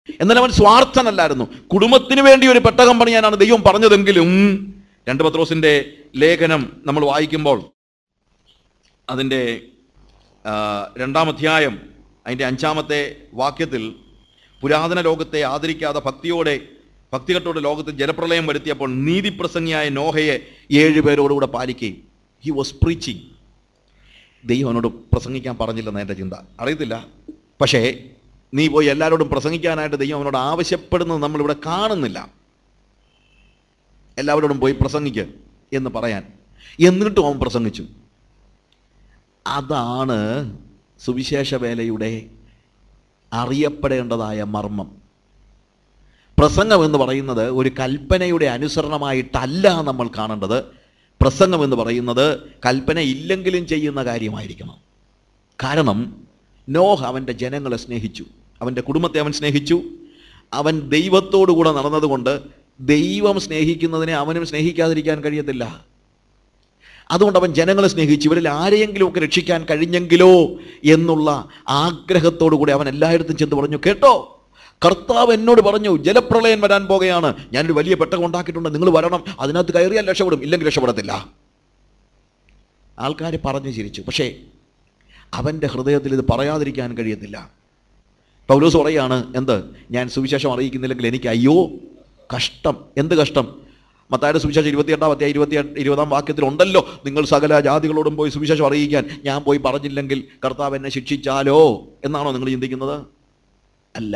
എന്നാൽ അവൻ സ്വാർത്ഥനല്ലായിരുന്നു കുടുംബത്തിന് വേണ്ടി ഒരു പെട്ടകം പണിയാനാണ് ദൈവം പറഞ്ഞതെങ്കിലും രണ്ട് പത്രോസിന്റെ ലേഖനം നമ്മൾ വായിക്കുമ്പോൾ അതിൻ്റെ ആ, രണ്ടാം അധ്യായം അതിൻ്റെ അഞ്ചാമത്തെ വാക്യത്തിൽ പുരാതന ലോകത്തെ ആദരിക്കാതെ ഭക്തിയോടെ ഭക്തികെട്ടോടെ ലോകത്തിൽ ജലപ്രളയം വരുത്തിയപ്പോൾ നീതിപ്രസംഗിയായ നോഹയെ ഏഴ് പേരോടുകൂടെ പാലിക്കുകയും ഹി വാസ് പ്രീച്ചിങ് ദൈവം അവനോട് പ്രസംഗിക്കാൻ പറഞ്ഞില്ലെന്ന് എൻ്റെ ചിന്ത അറിയത്തില്ല പക്ഷേ നീ പോയി എല്ലാവരോടും പ്രസംഗിക്കാനായിട്ട് ദൈവം അവനോട് ആവശ്യപ്പെടുന്നത് നമ്മളിവിടെ കാണുന്നില്ല എല്ലാവരോടും പോയി പ്രസംഗിക്ക് എന്ന് പറയാൻ എന്നിട്ടും അവൻ പ്രസംഗിച്ചു അതാണ് സുവിശേഷ വേലയുടെ അറിയപ്പെടേണ്ടതായ മർമ്മം പ്രസംഗം എന്ന് പറയുന്നത് ഒരു കൽപ്പനയുടെ അനുസരണമായിട്ടല്ല നമ്മൾ കാണേണ്ടത് പ്രസംഗം എന്ന് പറയുന്നത് കൽപ്പന ഇല്ലെങ്കിലും ചെയ്യുന്ന കാര്യമായിരിക്കണം കാരണം നോഹ് അവൻ്റെ ജനങ്ങളെ സ്നേഹിച്ചു അവൻ്റെ കുടുംബത്തെ അവൻ സ്നേഹിച്ചു അവൻ ദൈവത്തോടു കൂടെ നടന്നതുകൊണ്ട് ദൈവം സ്നേഹിക്കുന്നതിനെ അവനും സ്നേഹിക്കാതിരിക്കാൻ കഴിയത്തില്ല അതുകൊണ്ട് അവൻ ജനങ്ങളെ സ്നേഹിച്ചു ഇവരിൽ ആരെയെങ്കിലുമൊക്കെ രക്ഷിക്കാൻ കഴിഞ്ഞെങ്കിലോ എന്നുള്ള ആഗ്രഹത്തോടു കൂടി അവൻ എല്ലായിടത്തും ചെന്ന് പറഞ്ഞു കേട്ടോ കർത്താവ് എന്നോട് പറഞ്ഞു ജലപ്രളയം വരാൻ പോകുകയാണ് ഞാനൊരു വലിയ പെട്ടകം ഉണ്ടാക്കിയിട്ടുണ്ട് നിങ്ങൾ വരണം അതിനകത്ത് കയറിയാൽ രക്ഷപ്പെടും ഇല്ലെങ്കിൽ രക്ഷപ്പെടത്തില്ല ആൾക്കാർ പറഞ്ഞു ചിരിച്ചു പക്ഷേ അവൻ്റെ ഹൃദയത്തിൽ ഇത് പറയാതിരിക്കാൻ കഴിയത്തില്ല പൗലോസ് പറയാണ് എന്ത് ഞാൻ സുവിശേഷം അറിയിക്കുന്നില്ലെങ്കിൽ എനിക്ക് അയ്യോ കഷ്ടം എന്ത് കഷ്ടം മത്തായുടെ സുവിശേഷം ഇരുപത്തിയെട്ടാം അധ്യായം ഇരുപത്തി ഇരുപതാം വാക്യത്തിൽ ഉണ്ടല്ലോ നിങ്ങൾ സകല ജാതികളോടും പോയി സുവിശേഷം അറിയിക്കാൻ ഞാൻ പോയി പറഞ്ഞില്ലെങ്കിൽ കർത്താവ് എന്നെ ശിക്ഷിച്ചാലോ എന്നാണോ നിങ്ങൾ ചിന്തിക്കുന്നത് അല്ല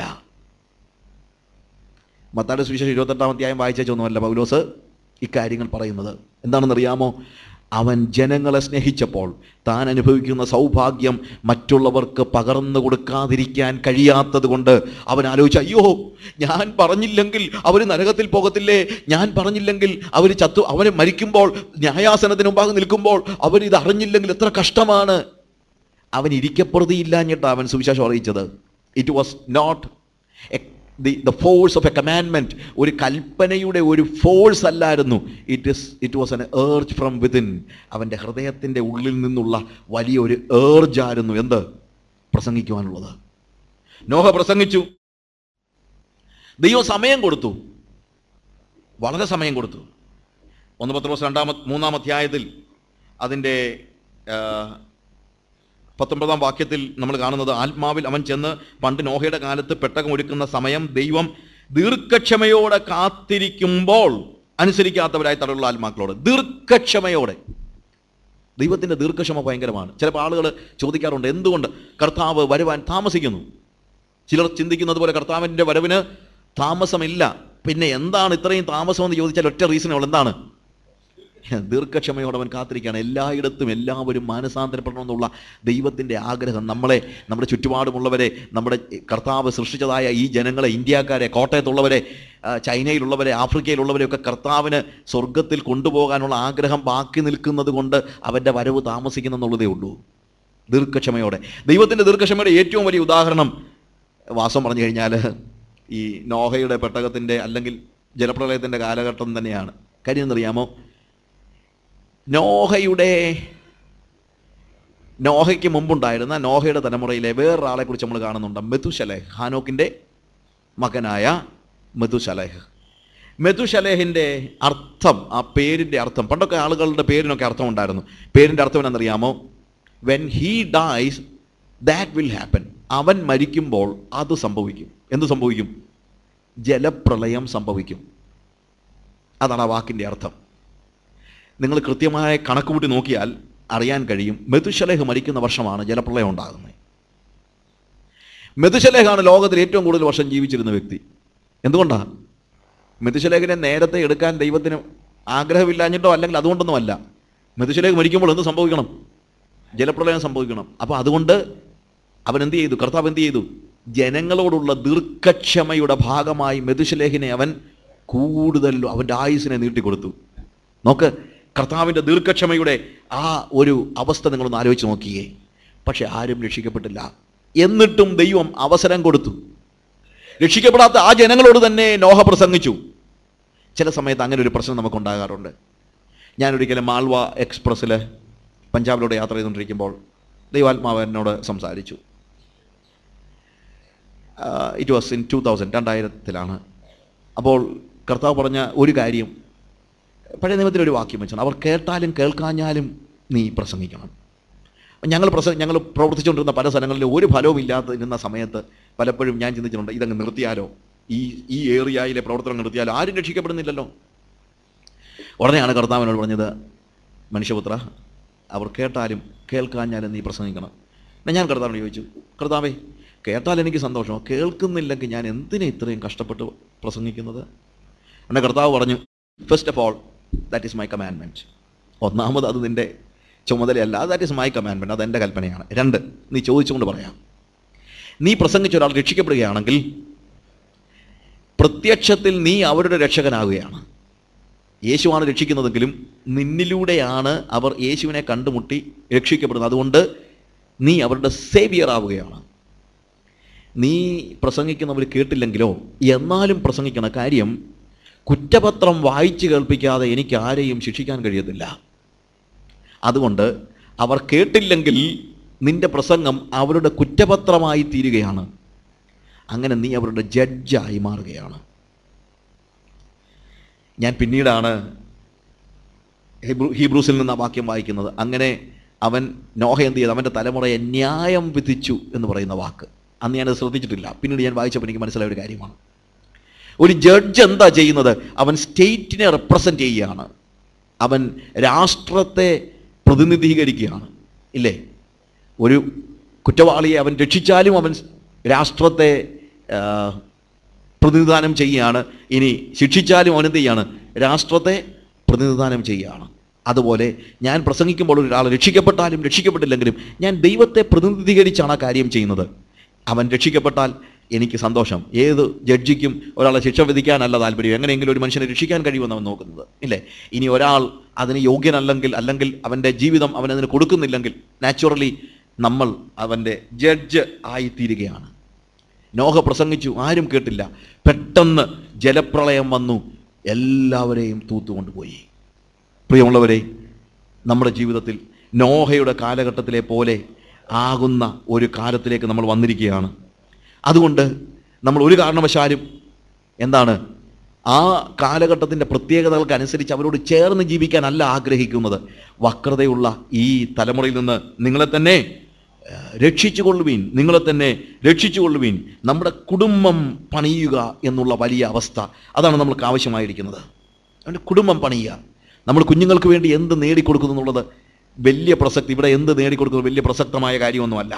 മത്തായുടെ സുവിശേഷം ഇരുപത്തെട്ടാം അധ്യായം വായിച്ചൊന്നുമല്ല പൗലോസ് ഇക്കാര്യങ്ങൾ പറയുന്നത് എന്താണെന്നറിയാമോ അവൻ ജനങ്ങളെ സ്നേഹിച്ചപ്പോൾ താൻ അനുഭവിക്കുന്ന സൗഭാഗ്യം മറ്റുള്ളവർക്ക് പകർന്നു കൊടുക്കാതിരിക്കാൻ കഴിയാത്തത് കൊണ്ട് അവൻ ആലോചിച്ചു അയ്യോ ഞാൻ പറഞ്ഞില്ലെങ്കിൽ അവർ നരകത്തിൽ പോകത്തില്ലേ ഞാൻ പറഞ്ഞില്ലെങ്കിൽ അവർ ചത്തു അവന് മരിക്കുമ്പോൾ ന്യായാസനത്തിന് മുമ്പാകെ നിൽക്കുമ്പോൾ അവർ ഇത് അറിഞ്ഞില്ലെങ്കിൽ എത്ര കഷ്ടമാണ് അവൻ ഇരിക്കപ്പെടുത്തിയില്ലാഞ്ഞിട്ട് അവൻ സുവിശേഷം അറിയിച്ചത് it was not the the force of a commandment ഒരു കൽപ്പനയുടെ ഒരു ഫോഴ്സ് അല്ലായിരുന്നു it is it was an urge from within അവൻ്റെ ഹൃദയത്തിൻ്റെ ഉള്ളിൽ നിന്നുള്ള വലിയൊരു ഏർജായിരുന്നു എന്ത് പ്രസംഗിക്കുവാനുള്ളത് നോഹ പ്രസംഗിച്ചു ദൈവം സമയം കൊടുത്തു വളരെ സമയം കൊടുത്തു ഒന്ന് പത്ത് ദിവസം രണ്ടാമ മൂന്നാം അധ്യായത്തിൽ അതിൻ്റെ ആ, പത്തൊമ്പതാം വാക്യത്തിൽ നമ്മൾ കാണുന്നത് ആത്മാവിൽ അവൻ ചെന്ന് പണ്ട് നോഹയുടെ കാലത്ത് പെട്ടകം ഒരുക്കുന്ന സമയം ദൈവം ദീർഘക്ഷമയോടെ കാത്തിരിക്കുമ്പോൾ അനുസരിക്കാത്തവരായി തടയുള്ള ആത്മാക്കളോട് ദീർഘക്ഷമയോടെ ദൈവത്തിൻ്റെ ദീർഘക്ഷമ ഭയങ്കരമാണ് ചിലപ്പോൾ ആളുകൾ ചോദിക്കാറുണ്ട് എന്തുകൊണ്ട് കർത്താവ് വരുവാൻ താമസിക്കുന്നു ചിലർ ചിന്തിക്കുന്നത് പോലെ കർത്താവിൻ്റെ വരവിന് താമസമില്ല പിന്നെ എന്താണ് ഇത്രയും താമസം എന്ന് ചോദിച്ചാൽ ഒറ്റ റീസണുകൾ എന്താണ് ദീർഘക്ഷമയോടെ അവൻ കാത്തിരിക്കുകയാണ് എല്ലായിടത്തും എല്ലാവരും മാനസാന്തരപ്പെടണമെന്നുള്ള ദൈവത്തിൻ്റെ ആഗ്രഹം നമ്മളെ നമ്മുടെ ചുറ്റുപാടുമുള്ളവരെ നമ്മുടെ കർത്താവ് സൃഷ്ടിച്ചതായ ഈ ജനങ്ങളെ ഇന്ത്യക്കാരെ കോട്ടയത്തുള്ളവരെ ആ, ചൈനയിലുള്ളവരെ ആഫ്രിക്കയിലുള്ളവരെ ഒക്കെ കർത്താവിന് സ്വർഗത്തിൽ കൊണ്ടുപോകാനുള്ള ആഗ്രഹം ബാക്കി നിൽക്കുന്നത് കൊണ്ട് അവൻ്റെ വരവ് താമസിക്കുന്നെന്നുള്ളതേ ഉള്ളൂ ദീർഘക്ഷമയോടെ ദൈവത്തിൻ്റെ ദീർഘക്ഷമയുടെ ഏറ്റവും വലിയ ഉദാഹരണം വാസം പറഞ്ഞു കഴിഞ്ഞാൽ ഈ നോഹയുടെ പെട്ടകത്തിൻ്റെ അല്ലെങ്കിൽ ജലപ്രളയത്തിൻ്റെ കാലഘട്ടം തന്നെയാണ് കാര്യം എന്നറിയാമോ നോഹയുടെ നോഹയ്ക്ക് മുമ്പുണ്ടായിരുന്ന നോഹയുടെ തലമുറയിലെ വേറൊരാളെ കുറിച്ച് നമ്മൾ കാണുന്നുണ്ട് മെതുശലേഹ് ഹാനോക്കിൻ്റെ മകനായ മെതുശലേഹ് മെതുശലേഹിൻ്റെ അർത്ഥം ആ പേരിൻ്റെ അർത്ഥം പണ്ടൊക്കെ ആളുകളുടെ പേരിനൊക്കെ അർത്ഥം ഉണ്ടായിരുന്നു പേരിൻ്റെ അർത്ഥം എന്നറിയാമോ when he dies that will happen അവൻ മരിക്കുമ്പോൾ അത് സംഭവിക്കും എന്ത് സംഭവിക്കും ജലപ്രളയം സംഭവിക്കും അതാണ് ആ വാക്കിൻ്റെ അർത്ഥം നിങ്ങൾ കൃത്യമായ കണക്ക് കൂട്ടി നോക്കിയാൽ അറിയാൻ കഴിയും മെതുശലേഹ് മരിക്കുന്ന വർഷമാണ് ജലപ്രളയം ഉണ്ടാകുന്നത് മെതുശലേഹാണ് ലോകത്തിൽ ഏറ്റവും കൂടുതൽ വർഷം ജീവിച്ചിരുന്ന വ്യക്തി എന്തുകൊണ്ടാണ് മെതുശലേഖനെ നേരത്തെ എടുക്കാൻ ദൈവത്തിന് ആഗ്രഹമില്ലാഞ്ഞിട്ടോ അല്ലെങ്കിൽ അതുകൊണ്ടൊന്നുമല്ല മെതുശലേഖ് മരിക്കുമ്പോൾ എന്ത് സംഭവിക്കണം ജലപ്രളയം സംഭവിക്കണം അപ്പോൾ അതുകൊണ്ട് അവൻ എന്ത് ചെയ്തു കർത്താവ് എന്ത് ചെയ്തു ജനങ്ങളോടുള്ള ദീർഘക്ഷമയുടെ ഭാഗമായി മെതുശലേഖിനെ അവൻ കൂടുതൽ അവൻ്റെ ആയുസിനെ നീട്ടിക്കൊടുത്തു നോക്ക് കർത്താവിൻ്റെ ദീർഘക്ഷമയുടെ ആ ഒരു അവസ്ഥ നിങ്ങളൊന്ന് ആലോചിച്ച് നോക്കിയേ പക്ഷെ ആരും രക്ഷിക്കപ്പെട്ടില്ല എന്നിട്ടും ദൈവം അവസരം കൊടുത്തു രക്ഷിക്കപ്പെടാത്ത ആ ജനങ്ങളോട് തന്നെ നോഹ പ്രസംഗിച്ചു ചില സമയത്ത് അങ്ങനെ ഒരു പ്രശ്നം നമുക്കുണ്ടാകാറുണ്ട് ഞാനൊരിക്കലും മാൾവ എക്സ്പ്രസ്സിൽ പഞ്ചാബിലൂടെ യാത്ര ചെയ്തുകൊണ്ടിരിക്കുമ്പോൾ ദൈവാത്മാവ് എന്നോട് സംസാരിച്ചു it was in two thousand രണ്ടായിരത്തിലാണ് അപ്പോൾ കർത്താവ് പറഞ്ഞ ഒരു കാര്യം പഴയ നിയമത്തിലൊരു വാക്യം വെച്ചാണ് അവർ കേട്ടാലും കേൾക്കാഞ്ഞാലും നീ പ്രസംഗിക്കണം ഞങ്ങൾ പ്രസ ഞങ്ങൾ പ്രവർത്തിച്ചുകൊണ്ടിരുന്ന പല സ്ഥലങ്ങളിലും ഒരു ഫലവും ഇല്ലാതിരുന്ന സമയത്ത് പലപ്പോഴും ഞാൻ ചിന്തിച്ചിട്ടുണ്ട് ഇതങ്ങ് നിർത്തിയാലോ ഈ ഈ ഏറിയയിലെ പ്രവർത്തനം നിർത്തിയാലോ ആരും രക്ഷിക്കപ്പെടുന്നില്ലല്ലോ ഉടനെയാണ് കർത്താവിനോട് പറഞ്ഞത് മനുഷ്യപുത്ര അവർ കേട്ടാലും കേൾക്കാഞ്ഞാലും നീ പ്രസംഗിക്കണം എന്നാൽ ഞാൻ കർത്താവിനോട് ചോദിച്ചു കർത്താവേ കേട്ടാൽ എനിക്ക് സന്തോഷം കേൾക്കുന്നില്ലെങ്കിൽ ഞാൻ എന്തിനാ ഇത്രയും കഷ്ടപ്പെട്ട് പ്രസംഗിക്കുന്നത് എന്നെ കർത്താവ് പറഞ്ഞു first of all that is my commandment ഒന്നാമത് അത് നിൻ്റെ ചുമതലയല്ല ദാറ്റ് ഈസ് മൈ കമാൻഡ്മെൻറ്റ് അത് എൻ്റെ കൽപ്പനയാണ് രണ്ട് നീ ചോദിച്ചുകൊണ്ട് പറയാം നീ പ്രസംഗിച്ച ഒരാൾ രക്ഷിക്കപ്പെടുകയാണെങ്കിൽ പ്രത്യക്ഷത്തിൽ നീ അവരുടെ രക്ഷകനാകുകയാണ് യേശുവാണ് രക്ഷിക്കുന്നതെങ്കിലും നിന്നിലൂടെയാണ് അവർ യേശുവിനെ കണ്ടുമുട്ടി രക്ഷിക്കപ്പെടുന്നത് അതുകൊണ്ട് നീ അവരുടെ സേവിയർ ആവുകയാണ് നീ പ്രസംഗിക്കുന്നവർ കേട്ടില്ലെങ്കിലോ എന്നാലും പ്രസംഗിക്കണ കാര്യം കുറ്റപത്രം വായിച്ചു കേൾപ്പിക്കാതെ എനിക്ക് ആരെയും ശിക്ഷിക്കാൻ കഴിയത്തില്ല അതുകൊണ്ട് അവർ കേട്ടില്ലെങ്കിൽ നിന്റെ പ്രസംഗം അവരുടെ കുറ്റപത്രമായി തീരുകയാണ് അങ്ങനെ നീ അവരുടെ ജഡ്ജായി മാറുകയാണ് ഞാൻ പിന്നീടാണ് ഹീബ്രു ഹീബ്രൂസിൽ നിന്ന് ആ വാക്യം വായിക്കുന്നത് അങ്ങനെ അവൻ നോഹ എന്ത് ചെയ്തു അവൻ്റെ തലമുറയെ ന്യായം വിധിച്ചു എന്ന് പറയുന്ന വാക്ക് അന്ന് ഞാനത് ശ്രദ്ധിച്ചിട്ടില്ല പിന്നീട് ഞാൻ വായിച്ചപ്പോൾ എനിക്ക് മനസ്സിലായ ഒരു കാര്യമാണ് ഒരു ജഡ്ജ് എന്താ ചെയ്യുന്നത് അവൻ സ്റ്റേറ്റിനെ റെപ്രസെൻ്റ് ചെയ്യുകയാണ് അവൻ രാഷ്ട്രത്തെ പ്രതിനിധീകരിക്കുകയാണ് ഇല്ലേ ഒരു കുറ്റവാളിയെ അവൻ രക്ഷിച്ചാലും അവൻ രാഷ്ട്രത്തെ ആ, പ്രതിനിധാനം ചെയ്യുകയാണ് ഇനി ശിക്ഷിച്ചാലും അവൻ എന്ത് ചെയ്യാണ് രാഷ്ട്രത്തെ പ്രതിനിധാനം ചെയ്യുകയാണ് അതുപോലെ ഞാൻ പ്രസംഗിക്കുമ്പോൾ ഒരാൾ രക്ഷിക്കപ്പെട്ടാലും രക്ഷിക്കപ്പെട്ടില്ലെങ്കിലും ഞാൻ ദൈവത്തെ പ്രതിനിധീകരിച്ചാണ് ആ കാര്യം ചെയ്യുന്നത് അവൻ രക്ഷിക്കപ്പെട്ടാൽ എനിക്ക് സന്തോഷം ഏത് ജഡ്ജിക്കും ഒരാളെ ശിക്ഷ വിധിക്കാനല്ല താല്പര്യം എങ്ങനെയെങ്കിലും ഒരു മനുഷ്യനെ രക്ഷിക്കാൻ കഴിയുമെന്ന് അവൻ നോക്കുന്നത് ഇല്ലേ ഇനി ഒരാൾ അതിന് യോഗ്യനല്ലെങ്കിൽ അല്ലെങ്കിൽ അവൻ്റെ ജീവിതം അവൻ അതിന് കൊടുക്കുന്നില്ലെങ്കിൽ നാച്ചുറലി നമ്മൾ അവൻ്റെ ജഡ്ജ് ആയിത്തീരുകയാണ് നോഹ പ്രസംഗിച്ചു ആരും കേട്ടില്ല പെട്ടെന്ന് ജലപ്രളയം വന്നു എല്ലാവരെയും തൂത്തുകൊണ്ടുപോയി പ്രിയമുള്ളവരെ നമ്മുടെ ജീവിതത്തിൽ നോഹയുടെ കാലഘട്ടത്തിലെ പോലെ ആകുന്ന ഒരു കാലത്തിലേക്ക് നമ്മൾ വന്നിരിക്കുകയാണ് അതുകൊണ്ട് നമ്മൾ ഒരു കാരണവശാലും എന്താണ് ആ കാലഘട്ടത്തിൻ്റെ പ്രത്യേകതകൾക്കനുസരിച്ച് അവരോട് ചേർന്ന് ജീവിക്കാനല്ല ആഗ്രഹിക്കുന്നത് വക്രതയുള്ള ഈ തലമുറയിൽ നിന്ന് നിങ്ങളെ തന്നെ ഏഹ്, രക്ഷിച്ചുകൊള്ളുവീൻ നിങ്ങളെ തന്നെ രക്ഷിച്ചുകൊള്ളുവീൻ നമ്മുടെ കുടുംബം പണിയുക എന്നുള്ള വലിയ അവസ്ഥ അതാണ് നമ്മൾക്ക് ആവശ്യമായിരിക്കുന്നത് അതുകൊണ്ട് കുടുംബം പണിയുക നമ്മൾ കുഞ്ഞുങ്ങൾക്ക് വേണ്ടി എന്ത് നേടിക്കൊടുക്കുന്നു എന്നുള്ളത് വലിയ പ്രസക്തി ഇവിടെ എന്ത് നേടിക്കൊടുക്കുന്നത് വലിയ പ്രസക്തമായ കാര്യമൊന്നുമല്ല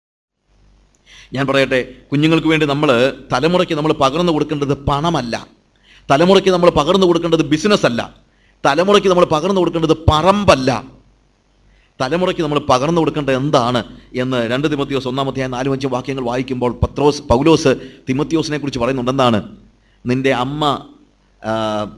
ഞാൻ പറയട്ടെ കുഞ്ഞുങ്ങൾക്ക് വേണ്ടി നമ്മൾ തലമുറയ്ക്ക് നമ്മൾ പകർന്നു കൊടുക്കേണ്ടത് പണമല്ല തലമുറയ്ക്ക് നമ്മൾ പകർന്നു കൊടുക്കേണ്ടത് ബിസിനസ് അല്ല തലമുറയ്ക്ക് നമ്മൾ പകർന്നു കൊടുക്കേണ്ടത് പറമ്പല്ല തലമുറയ്ക്ക് നമ്മൾ പകർന്നു കൊടുക്കേണ്ടത് എന്താണ് എന്ന് രണ്ട് തിമത്തിയോസ് ഒന്നാമത്തെ നാലും അഞ്ച് വാക്യങ്ങൾ വായിക്കുമ്പോൾ പത്രോസ് പൗലോസ് തിമത്തിയോസിനെ കുറിച്ച് പറയുന്നുണ്ട് എന്താണ് നിന്റെ അമ്മ ആ,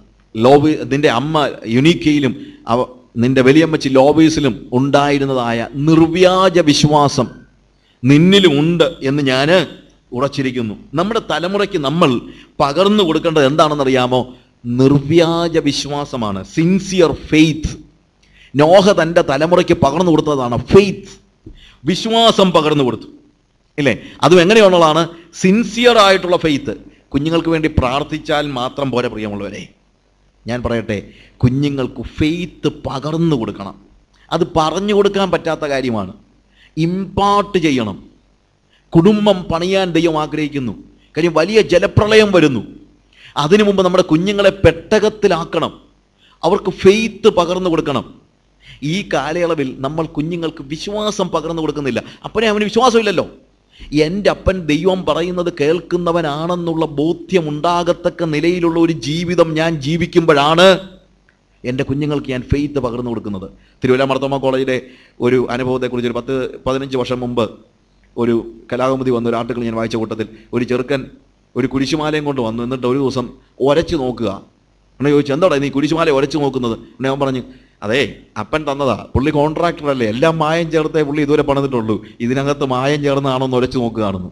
ലോബി നിന്റെ അമ്മ യുനീക്കയിലും അവ നിന്റെ വലിയമ്മച്ചി ലോബീസിലും ഉണ്ടായിരുന്നതായ നിർവ്യാജ വിശ്വാസം നിന്നിലും ഉണ്ട് എന്ന് ഞാൻ ഉറച്ചിരിക്കുന്നു നമ്മുടെ തലമുറയ്ക്ക് നമ്മൾ പകർന്നു കൊടുക്കേണ്ടത് എന്താണെന്നറിയാമോ നിർവ്യാജ വിശ്വാസമാണ് സിൻസിയർ ഫെയ്ത്ത് നോഹ തൻ്റെ തലമുറയ്ക്ക് പകർന്നു കൊടുത്തതാണ് ഫെയ്ത്ത് വിശ്വാസം പകർന്നു കൊടുത്തു ഇല്ലേ അതും എങ്ങനെയുള്ളതാണ് സിൻസിയർ ആയിട്ടുള്ള ഫെയ്ത്ത് കുഞ്ഞുങ്ങൾക്ക് വേണ്ടി പ്രാർത്ഥിച്ചാൽ മാത്രം പോരെ പ്രിയമുള്ളവരെ ഞാൻ പറയട്ടെ കുഞ്ഞുങ്ങൾക്ക് ഫെയ്ത്ത് പകർന്നു കൊടുക്കണം അത് പറഞ്ഞു കൊടുക്കാൻ പറ്റാത്ത കാര്യമാണ് ഇമ്പാർട്ട് ചെയ്യണം കുടുംബം പണിയാൻ ദൈവം ആഗ്രഹിക്കുന്നു കാര്യം വലിയ ജലപ്രളയം വരുന്നു അതിനു മുമ്പ് നമ്മുടെ കുഞ്ഞുങ്ങളെ പെട്ടകത്തിലാക്കണം അവർക്ക് ഫെയ്ത്ത് പകർന്നു കൊടുക്കണം ഈ കാലയളവിൽ നമ്മൾ കുഞ്ഞുങ്ങൾക്ക് വിശ്വാസം പകർന്നു കൊടുക്കുന്നില്ല അപ്പനെ അവന് വിശ്വാസമില്ലല്ലോ എൻ്റെ അപ്പൻ ദൈവം പറയുന്നത് കേൾക്കുന്നവനാണെന്നുള്ള ബോധ്യമുണ്ടാകത്തക്ക നിലയിലുള്ള ഒരു ജീവിതം ഞാൻ ജീവിക്കുമ്പോഴാണ് എൻ്റെ കുഞ്ഞുങ്ങൾക്ക് ഞാൻ ഫെയ്ത്ത് പകർന്നു കൊടുക്കുന്നത് തിരുവല്ല മർത്തോമ കോളേജിലെ ഒരു അനുഭവത്തെക്കുറിച്ച് ഒരു പത്ത് പതിനഞ്ച് വർഷം മുമ്പ് ഒരു കലാകൗമുദി വന്ന ഒരു ആർട്ടിക്കിൾ ഞാൻ വായിച്ച കൂട്ടത്തിൽ ഒരു ചെറുക്കൻ ഒരു കുരിശുമാലയും കൊണ്ട് വന്നു എന്നിട്ട് ഒരു ദിവസം ഒരച്ച് നോക്കുക എന്നെ ചോദിച്ചു എന്താടാ നീ കുരിശുമാല ഒരച്ച് നോക്കുന്നത് എന്നെ അവൻ പറഞ്ഞു അതേ അപ്പൻ തന്നതാ പുള്ളി കോൺട്രാക്ടർ അല്ലേ എല്ലാം മായം ചേർത്തേ പുള്ളി ഇതുവരെ പണിതിട്ടുള്ളൂ ഇതിനകത്ത് മായം ചേർന്നാണോ എന്ന് ഒരച്ച് നോക്കുകയാണെന്ന്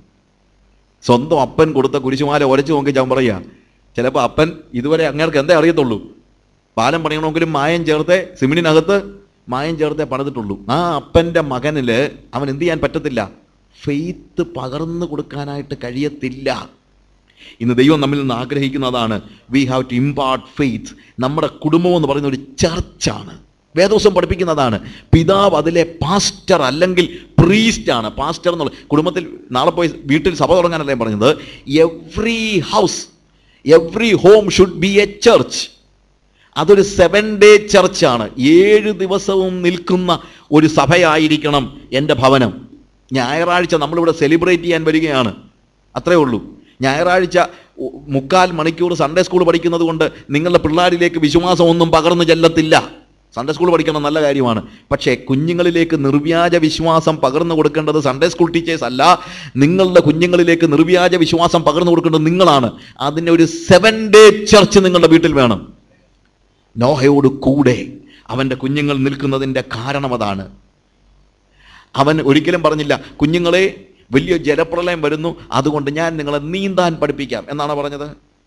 സ്വന്തം അപ്പൻ കൊടുത്ത കുരിശുമാല ഒരച്ച് നോക്കി ഞാൻ പറയാ ചിലപ്പോൾ അപ്പൻ ഇതുവരെ അങ്ങേർക്ക് എന്തേ അറിയത്തുള്ളൂ പാലം പണിയണമെങ്കിലും മായം ചേർത്തേ സിമിനിനകത്ത് മായം ചേർത്തേ പണിതിട്ടുള്ളൂ ആ അപ്പൻ്റെ മകനിൽ അവൻ എന്ത് ചെയ്യാൻ പറ്റത്തില്ല ഫെയ്ത്ത് പകർന്നു കൊടുക്കാനായിട്ട് കഴിയത്തില്ല ഇന്ന് ദൈവം നമ്മിൽ നിന്ന് ആഗ്രഹിക്കുന്നതാണ് we have to impart faith നമ്മുടെ കുടുംബം എന്ന് പറയുന്ന ഒരു ചർച്ചാണ് വേദോസം പഠിപ്പിക്കുന്നതാണ് പിതാവ് അതിലെ പാസ്റ്റർ അല്ലെങ്കിൽ പ്രീസ്റ്റ് ആണ് പാസ്റ്റർ എന്നുള്ള കുടുംബത്തിൽ നാളെ പോയി വീട്ടിൽ സഭ തുടങ്ങാനല്ല ഞാൻ പറഞ്ഞത് every house every home should be a church അതൊരു സെവൻ ഡേ ചർച്ചാണ് ഏഴ് ദിവസവും നിൽക്കുന്ന ഒരു സഭയായിരിക്കണം എൻ്റെ ഭവനം ഞായറാഴ്ച നമ്മളിവിടെ സെലിബ്രേറ്റ് ചെയ്യാൻ വരികയാണ് അത്രേ ഉള്ളൂ ഞായറാഴ്ച ഉ- മുക്കാൽ മണിക്കൂർ സൺഡേ സ്കൂൾ പഠിക്കുന്നത് കൊണ്ട് നിങ്ങളുടെ പിള്ളേരിലേക്ക് വിശ്വാസം ഒന്നും പകർന്നു ചെല്ലത്തില്ല സൺഡേ സ്കൂൾ പഠിക്കണം നല്ല കാര്യമാണ് പക്ഷേ കുഞ്ഞുങ്ങളിലേക്ക് നിർവ്യാജ വിശ്വാസം പകർന്നു കൊടുക്കേണ്ടത് സൺഡേ സ്കൂൾ ടീച്ചേഴ്സ് അല്ല നിങ്ങളുടെ കുഞ്ഞുങ്ങളിലേക്ക് നിർവ്യാജ വിശ്വാസം പകർന്നു കൊടുക്കേണ്ടത് നിങ്ങളാണ് അതിന് ഒരു സെവൻ ഡേ ചർച്ച് നിങ്ങളുടെ വീട്ടിൽ വേണം നോഹയോട് കൂടെ അവൻ്റെ കുഞ്ഞുങ്ങൾ നിൽക്കുന്നതിൻ്റെ കാരണം അതാണ് അവൻ ഒരിക്കലും പറഞ്ഞില്ല കുഞ്ഞുങ്ങളെ വലിയ ജലപ്രളയം വരുന്നു അതുകൊണ്ട് ഞാൻ നിങ്ങളെ നീന്താൻ പഠിപ്പിക്കാം എന്നാണ് പറഞ്ഞത്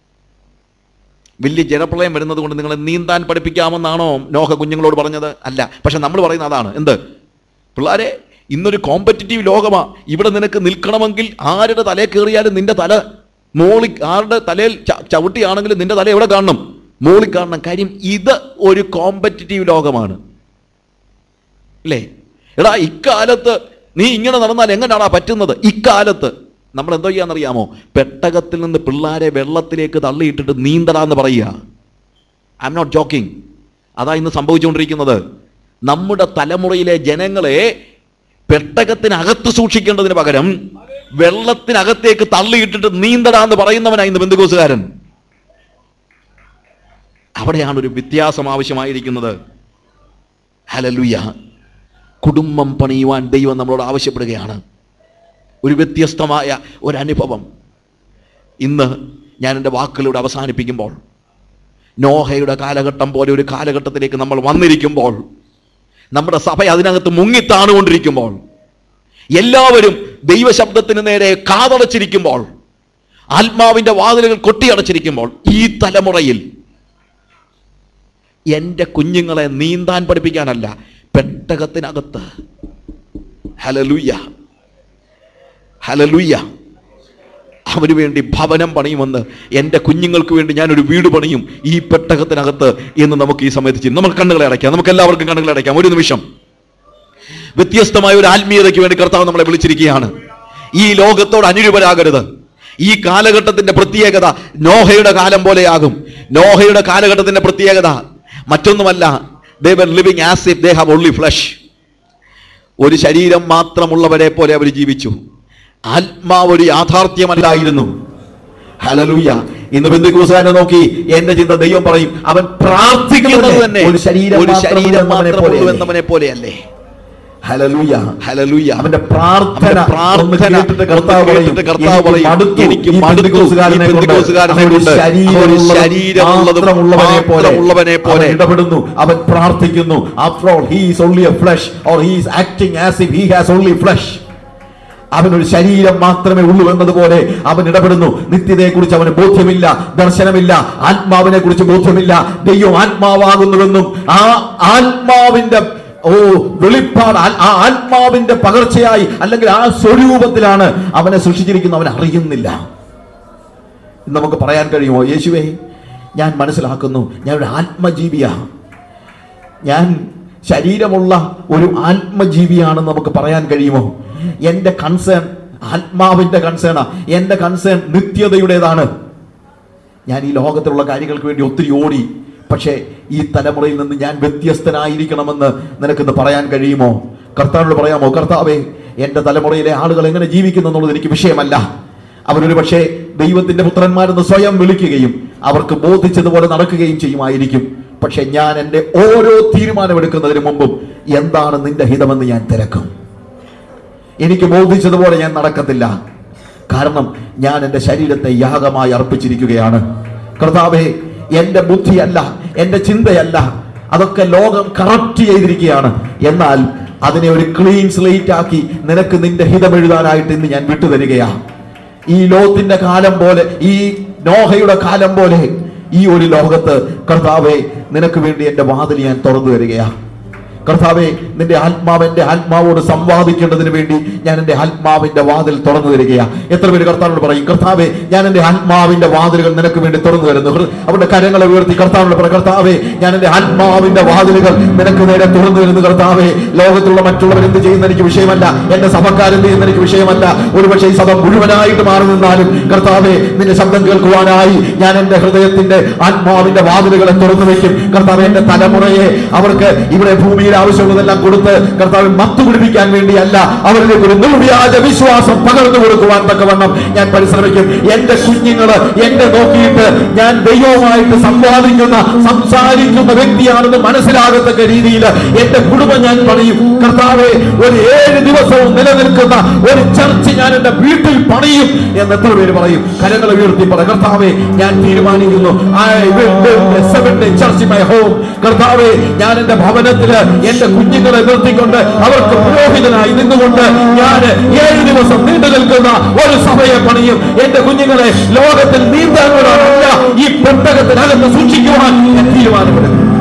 വലിയ ജലപ്രളയം വരുന്നത് കൊണ്ട് നിങ്ങളെ നീന്താൻ പഠിപ്പിക്കാമെന്നാണോ നോഹ കുഞ്ഞുങ്ങളോട് പറഞ്ഞത് അല്ല പക്ഷെ നമ്മൾ പറയുന്ന അതാണ് എന്ത് പിള്ളാരെ ഇന്നൊരു കോമ്പറ്റിറ്റീവ് ലോകമാ ഇവിടെ നിനക്ക് നിൽക്കണമെങ്കിൽ ആരുടെ തലയിൽ കയറിയാലും നിന്റെ തല മോളി ആരുടെ തലയിൽ ച- ചവിട്ടിയാണെങ്കിലും നിന്റെ തല എവിടെ കാണണം മോളി കാണണം കാര്യം ഇത് ഒരു കോമ്പറ്റിറ്റീവ് ലോകമാണ് അല്ലേ എടാ ഇക്കാലത്ത് നീ ഇങ്ങനെ നടന്നാൽ എങ്ങനെയാടാ പറ്റുന്നത് ഇക്കാലത്ത് നമ്മൾ എന്തോ ചെയ്യാന്നറിയാമോ പെട്ടകത്തിൽ നിന്ന് പിള്ളാരെ വെള്ളത്തിലേക്ക് തള്ളിയിട്ടിട്ട് നീന്തടാന്ന് പറയുക ഐ എം നോട്ട് ജോക്കിംഗ് അതാ ഇന്ന് സംഭവിച്ചുകൊണ്ടിരിക്കുന്നത് നമ്മുടെ തലമുറയിലെ ജനങ്ങളെ പെട്ടകത്തിനകത്ത് സൂക്ഷിക്കേണ്ടതിന് പകരം വെള്ളത്തിനകത്തേക്ക് തള്ളിയിട്ടിട്ട് നീന്തടാന്ന് പറയുന്നവനാ ഇന്ന് ബന്ധുക്കോസുകാരൻ അവിടെയാണ് ഒരു വ്യത്യാസം ആവശ്യമായിരിക്കുന്നത് ഹലലുയ കുടുംബം പണിയുവാൻ ദൈവം നമ്മളോട് ആവശ്യപ്പെടുകയാണ് ഒരു വ്യത്യസ്തമായ ഒരു അനുഭവം ഇന്ന് ഞാൻ എൻ്റെ വാക്കുകളിലൂടെ അവസാനിപ്പിക്കുമ്പോൾ നോഹയുടെ കാലഘട്ടം പോലെ ഒരു കാലഘട്ടത്തിലേക്ക് നമ്മൾ വന്നിരിക്കുമ്പോൾ നമ്മുടെ സഭ അതിനകത്ത് മുങ്ങിത്താണുകൊണ്ടിരിക്കുമ്പോൾ എല്ലാവരും ദൈവശബ്ദത്തിന് നേരെ കാതടച്ചിരിക്കുമ്പോൾ ആത്മാവിൻ്റെ വാതിലുകൾ കൊട്ടിയടച്ചിരിക്കുമ്പോൾ ഈ തലമുറയിൽ എൻ്റെ കുഞ്ഞുങ്ങളെ നീന്താൻ പഠിപ്പിക്കാനല്ല പെട്ടകത്തിനകത്ത് ഹലലുയ്യ ഹലലുയ്യ അവന് വേണ്ടി ഭവനം പണിയുമെന്ന് എൻ്റെ കുഞ്ഞുങ്ങൾക്ക് വേണ്ടി ഞാനൊരു വീട് പണിയും ഈ പെട്ടകത്തിനകത്ത് എന്ന് നമുക്ക് ഈ സമയത്ത് ചെയ്യും നമുക്ക് കണ്ണുകളെ അടയ്ക്കാം നമുക്ക് എല്ലാവർക്കും കണ്ണുകളെ അടയ്ക്കാം ഒരു നിമിഷം വ്യത്യസ്തമായ ഒരു ആത്മീയതയ്ക്ക് വേണ്ടി കർത്താവ് നമ്മളെ വിളിച്ചിരിക്കുകയാണ് ഈ ലോകത്തോട് അനുരൂപരാകരുത് ഈ കാലഘട്ടത്തിന്റെ പ്രത്യേകത നോഹയുടെ കാലം പോലെയാകും നോഹയുടെ കാലഘട്ടത്തിന്റെ പ്രത്യേകത മറ്റൊന്നുമല്ല they were living as if they have only flesh ഒരു ശരീരം മാത്രമുള്ളവരെ പോലെ അവർ ജീവിച്ചു ആത്മാവ് ഒരു യാഥാർത്ഥ്യമല്ലായിരുന്നു ഹലലൂയ ഇന്ന് ബന്ധുക്കൂസുകാരനെ നോക്കി എന്റെ ചിന്ത ദൈവം പറയും അവൻ പ്രാർത്ഥിക്കുന്നത് തന്നെ ഒരു ശരീരം ഒരു ശരീരം മാത്രമുള്ളവനെ മാത്രമുള്ളൂ പോലെയല്ലേ? എന്നവനെ പോലെയല്ലേ ഹല്ലേലൂയ ഹലലൂയ അവന്റെ പ്രാർത്ഥന അവന്റെ പ്രാർത്ഥന ഒന്ന് കേട്ടിട്ട് കർത്താവ് ഒന്ന് പറയും, കേട്ടിട്ട് കർത്താവ് എനിക്ക് പറയും, മടുത്തു. എനിക്ക് ഈ മടുത്തു. പെന്തക്കോസ്തുകാരനെ ഈ കൊണ്ട് പെന്തക്കോസ്തുകാരനെ അവൻ ഒരു കൊണ്ട് ശരീരമുള്ളത് അവൻ ഒരു ശരീരമുള്ളത് മാത്രമുള്ളവനെ പോലെ മാത്രമുള്ളവനെ പോലെ. അവൻ ഇടപെടുന്നു അവൻ പ്രാർത്ഥിക്കുന്നു after all he is only a flesh or he is acting as if he has only flesh അവനൊരു ശരീരം മാത്രമേ ഉള്ളൂ എന്നതുപോലെ അവൻ ഇടപെടുന്നു നിത്യതയെ കുറിച്ച് അവന് ബോധ്യമില്ല ദർശനമില്ല ആത്മാവിനെ കുറിച്ച് ബോധ്യമില്ല ദൈവം ആത്മാവാകുന്നുവെന്നും ആ ആത്മാവിന്റെ ഓ വെളിപ്പാട് ആ- ആ ആത്മാവിന്റെ പകർച്ചയായി അല്ലെങ്കിൽ ആ സ്വരൂപത്തിലാണ് അവനെ സൃഷ്ടിച്ചിരിക്കുന്നത് അവൻ അറിയുന്നില്ല ഇന്ന് നമുക്ക് പറയാൻ കഴിയുമോ യേശുവേ ഞാൻ മനസ്സിലാക്കുന്നു ഞാൻ ഒരു ആത്മജീവിയാണ് ഞാൻ ശരീരമുള്ള ഒരു ആത്മജീവിയാണെന്ന് നമുക്ക് പറയാൻ കഴിയുമോ എൻ്റെ കൺസേൺ ആത്മാവിൻ്റെ കൺസേണാ എൻ്റെ കൺസേൺ നിത്യതയുടേതാണ് ഞാൻ ഈ ലോകത്തിലുള്ള കാര്യങ്ങൾക്ക് വേണ്ടി ഒത്തിരി ഓടി പക്ഷേ ഈ തലമുറയിൽ നിന്ന് ഞാൻ വ്യത്യസ്തനായിരിക്കണമെന്ന് നിനക്കിന്ന് പറയാൻ കഴിയുമോ കർത്താവിനോട് പറയാമോ കർത്താവേ എൻ്റെ തലമുറയിലെ ആളുകൾ എങ്ങനെ ജീവിക്കുന്നു എന്നുള്ളത് എനിക്ക് വിഷയമല്ല അവരൊരു പക്ഷേ ദൈവത്തിന്റെ പുത്രന്മാരെന്ന് സ്വയം വിളിക്കുകയും അവർക്ക് ബോധിച്ചതുപോലെ നടക്കുകയും ചെയ്യുമായിരിക്കും പക്ഷെ ഞാൻ എൻ്റെ ഓരോ തീരുമാനമെടുക്കുന്നതിന് മുമ്പും എന്താണ് നിന്റെ ഹിതമെന്ന് ഞാൻ തിരക്കും എനിക്ക് ബോധിച്ചതുപോലെ ഞാൻ നടക്കത്തില്ല കാരണം ഞാൻ എൻ്റെ ശരീരത്തെ യാഗമായി അർപ്പിച്ചിരിക്കുകയാണ് കർത്താവെ എൻ്റെ ബുദ്ധിയല്ല എൻ്റെ ചിന്തയല്ല അതൊക്കെ ലോകം കറക്റ്റ് ചെയ്തിരിക്കുകയാണ് എന്നാൽ അതിനെ ഒരു ക്ലീൻ സ്ലേറ്റ് ആക്കി നിനക്ക് നിന്റെ ഹിതം എഴുതാനായിട്ട് ഇന്ന് ഞാൻ വിട്ടുതരികയാ ഈ ലോകത്തിന്റെ കാലം പോലെ ഈ നോഹയുടെ കാലം പോലെ ഈ ഒരു ലോകത്ത് കർത്താവെ നിനക്ക് വേണ്ടി എൻ്റെ വാതിൽ ഞാൻ തുറന്നു തരികയാ കർത്താവെ നിന്റെ ആത്മാവ് എന്റെ ആത്മാവോട് സംവാദിക്കേണ്ടതിന് വേണ്ടി ഞാൻ എന്റെ ആത്മാവിന്റെ വാതിൽ തുറന്നു തരികയാ എത്ര പേര് കർത്താവിനോട് പറയും കർത്താവെ ഞാൻ എന്റെ ആത്മാവിന്റെ വാതിലുകൾ നിനക്ക് വേണ്ടി തുറന്നു തരുന്നു ഹൃ- അവരുടെ കരങ്ങളെ ഉയർത്തി കർത്താവിനോട് പറ കർത്താവെ ഞാൻ എന്റെ ആത്മാവിന്റെ വാതിലുകൾ നിനക്ക് നേരെ തുറന്നു തരുന്നു കർത്താവെ ലോകത്തുള്ള മറ്റുള്ളവർ എന്ത് ചെയ്യുന്ന എനിക്ക് വിഷയമല്ല എന്റെ സഭക്കാരെന്ത് ചെയ്യുന്ന എനിക്ക് വിഷയമല്ല ഒരുപക്ഷെ ഈ സഭ മുഴുവനായിട്ട് മാറി നിന്നാലും കർത്താവെ നിന്റെ ശബ്ദം കേൾക്കുവാനായി ഞാൻ എന്റെ ഹൃദയത്തിന്റെ ആത്മാവിന്റെ വാതിലുകളെ തുറന്നു വെക്കും കർത്താവെ എന്റെ തലമുറയെ അവർക്ക് ഇവിടെ ഭൂമിയിൽ ആവശ്യമുള്ളതെല്ലാം കൊടുത്ത് കർത്താവ് മത്തു പിടിപ്പിക്കാൻ വേണ്ടിയല്ല അവരിലേക്ക് ഒരു നിർവ്യാജ വിശ്വാസം പകർന്നു കൊടുക്കുവാൻ തക്കവണ്ണം ഞാൻ പരിശ്രമിക്കും എന്റെ കുഞ്ഞുങ്ങള് എന്നെ നോക്കിയിട്ട് ഞാൻ ദൈവവുമായിട്ട് സംവാദിക്കുന്ന സംസാരിക്കുന്ന വ്യക്തിയാണെന്ന് മനസ്സിലാകത്തക്ക രീതിയിൽ എന്റെ കുടുംബം ഞാൻ പണിയും കർത്താവെ ഒരു ഏഴ് ദിവസവും നിലനിൽക്കുന്ന ഒരു ചർച്ച് ഞാൻ എന്റെ വീട്ടിൽ പണിയും എന്ന് എത്ര പേര് പറയും കരങ്ങൾ ഉയർത്തി പറ കർത്താവെ ഞാൻ തീരുമാനിക്കുന്നു I will build a seven day church in my home. കർത്താവെ ഞാൻ എന്റെ ഭവനത്തില് എന്റെ കുഞ്ഞുങ്ങളെ നിർത്തിക്കൊണ്ട് അവർക്ക് പുരോഹിതനായി നിന്നുകൊണ്ട് ഞാൻ ഏഴ് ദിവസം നീണ്ടു നിൽക്കുന്ന ഒരു സഭയെ പണിയും എന്റെ കുഞ്ഞുങ്ങളെ ലോകത്തിൽ നീന്താനോടല്ല ഈ പെട്ടകത്തിനകത്ത് സൂക്ഷിക്കുവാൻ ഞാൻ തീരുമാനമെടുക്കും